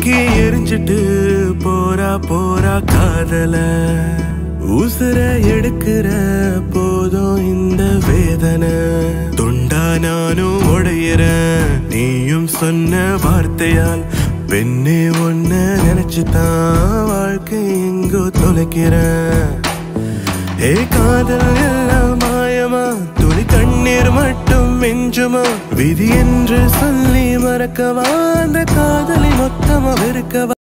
தூக்கி எரிஞ்சிட்டு போறா போறா காதல உசுர எடுக்கிற போதும் இந்த வேதனை துண்டா நானும் உடையிறேன் நீயும் சொன்ன வார்த்தையால் பெண்ணே ஒன்ன நினைச்சுதான் வாழ்க்கை எங்கோ தொலைக்கிறேன் ஏ காதல் எல்லாம் மாயமா துளி கண்ணீர் மட்டும் மிஞ்சுமா விதி என்று சொல்லி மறக்கவா அந்த காதலை மொத்தமா வெறுக்கவா